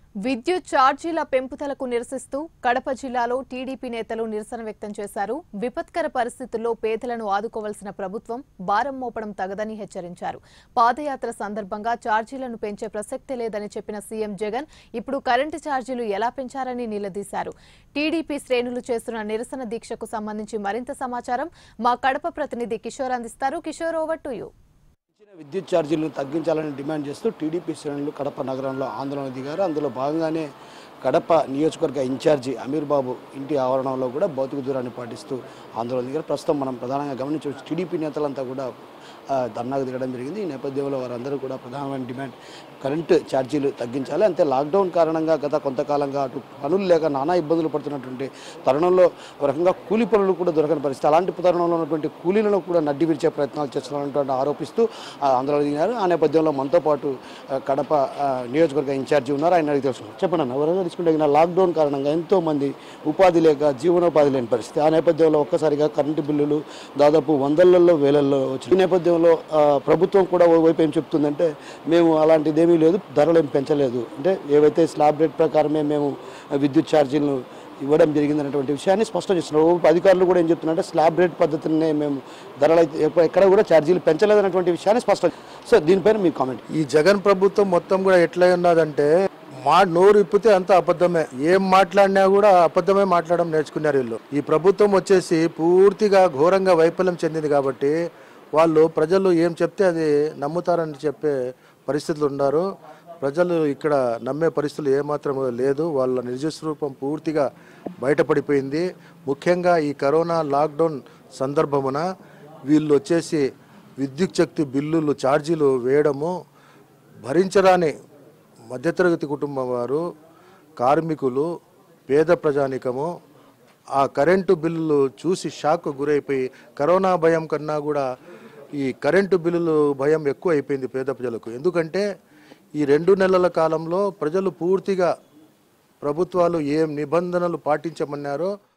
విద్యుత్ ఛార్జీల పెంపుదలకు నిరసిస్తూ కడప జిల్లాలో టీడీపీ నేతలు నిరసన వ్యక్తం చేశారు విపత్కర పరిస్థితుల్లో పేదలను ఆదుకోవాల్సిన ప్రభుత్వం భారం మోపడం తగదని హెచ్చరించారు పాదయాత్ర సందర్భంగా ఛార్జీలను పెంచే ప్రసక్తే లేదని చెప్పిన సీఎం జగన్ ఇప్పుడు కరెంటు ఛార్జీలు ఎలా పెంచారని నిలదీశారు టీడీపీ శ్రేణులు చేస్తున్న నిరసన దీక్షకు సంబంధించి మరింత సమాచారం మా కడప ప్రతినిధి కిషోర్ అందిస్తారు కిషోర్ ఓవర్ టు యూ పెంచిన విద్యుత్ ఛార్జీలను తగ్గించాలని డిమాండ్ చేస్తూ టీడీపీ శ్రేణులు కడప నగరంలో ఆందోళన దిగారు అందులో భాగంగానే కడప నియోజకవర్గ ఇన్ఛార్జి అమీర్ బాబు ఇంటి ఆవరణంలో కూడా భౌతిక దూరాన్ని పాటిస్తూ ఆందోళన దిగారు ప్రస్తుతం మనం ప్రధానంగా గమనించవచ్చు టీడీపీ నేతలంతా కూడా ఆ, ధర్నాకు దిగడం జరిగింది ఈ నేపథ్యంలో వారందరూ కూడా ప్రధానమైన డిమాండ్ కరెంటు ఛార్జీలు తగ్గించాలి అంతే లాక్డౌన్ కారణంగా గత కొంతకాలంగా అటు పనులు లేక నానా ఇబ్బందులు పడుతున్నటువంటి తరుణంలో ఒక రకంగా కూలి పనులు కూడా దొరకని పరిస్థితి అలాంటి తరుణంలో ఉన్నటువంటి కూలీలను కూడా నడ్డి విరిచే ప్రయత్నాలు చేస్తున్నటువంటి ఆరోపిస్తూ ఆ, ఆందోళన దిగారు ఆ నేపథ్యంలో మనతో పాటు ఆ, కడప ఆ, నియోజకవర్గ ఇన్ఛార్జి ఉన్నారు ఆయన అడిగి తెలుసుకున్నారు చెప్పండి అన్న వరంగా తీసుకుంటే గిన లాక్డౌన్ కారణంగా ఎంతో మంది ఉపాధి లేక జీవనోపాధి లేని పరిస్థితి ఆ నేపథ్యంలో ఒక్కసారిగా కరెంటు బిల్లులు దాదాపు వందలలో వేలల్లో వచ్చింది ఈ నేపథ్యంలో ఆ, ప్రభుత్వం కూడా ఓ వైపు ఏం చెప్తుందంటే మేము అలాంటిది ఏమీ లేదు ధరలు ఏం పెంచలేదు అంటే ఏవైతే స్లాబ్ రేట్ ప్రకారమే మేము విద్యుత్ ఛార్జీలను ఇవ్వడం జరిగిందనేటువంటి విషయాన్ని స్పష్టం చేస్తున్నారు ఓ అధికారులు కూడా ఏం చెప్తున్నారంటే స్లాబ్ రేట్ పద్ధతినే మేము ధరలు అయితే ఎప్ప- ఎక్కడ కూడా ఛార్జీలు పెంచలేదనేటువంటి విషయాన్ని స్పష్టం సో దీనిపైన మీ కామెంట్ ఈ జగన్ ప్రభుత్వం మొత్తం కూడా ఎట్లా ఉన్నదంటే మా నోరు ఇప్పితే అంత అబద్ధమే ఏం మాట్లాడినా కూడా అబద్ధమే మాట్లాడడం నేర్చుకున్నారు వీళ్ళు ఈ ప్రభుత్వం వచ్చేసి పూర్తిగా ఘోరంగా వైఫల్యం చెందింది కాబట్టి వాళ్ళు ప్రజలు ఏం చెప్తే అది నమ్ముతారని చెప్పే పరిస్థితులు ఉన్నారు ప్రజలు ఇక్కడ నమ్మే పరిస్థితులు ఏమాత్రం లేదు వాళ్ళ నిజ స్వరూపం పూర్తిగా బయటపడిపోయింది ముఖ్యంగా ఈ కరోనా లాక్డౌన్ సందర్భమున వీళ్ళు వచ్చేసి విద్యుత్ శక్తి బిల్లులు ఛార్జీలు వేయడము భరించరాని మధ్యతరగతి కుటుంబం వారు కార్మికులు పేద ప్రజానికము ఆ కరెంటు బిల్లులు చూసి షాక్ గురైపోయి కరోనా భయం కన్నా కూడా ఈ కరెంటు బిల్లులు భయం ఎక్కువ అయిపోయింది పేద ప్రజలకు ఎందుకంటే ఈ రెండు నెలల కాలంలో ప్రజలు పూర్తిగా ప్రభుత్వాలు ఏం నిబంధనలు పాటించమన్నారో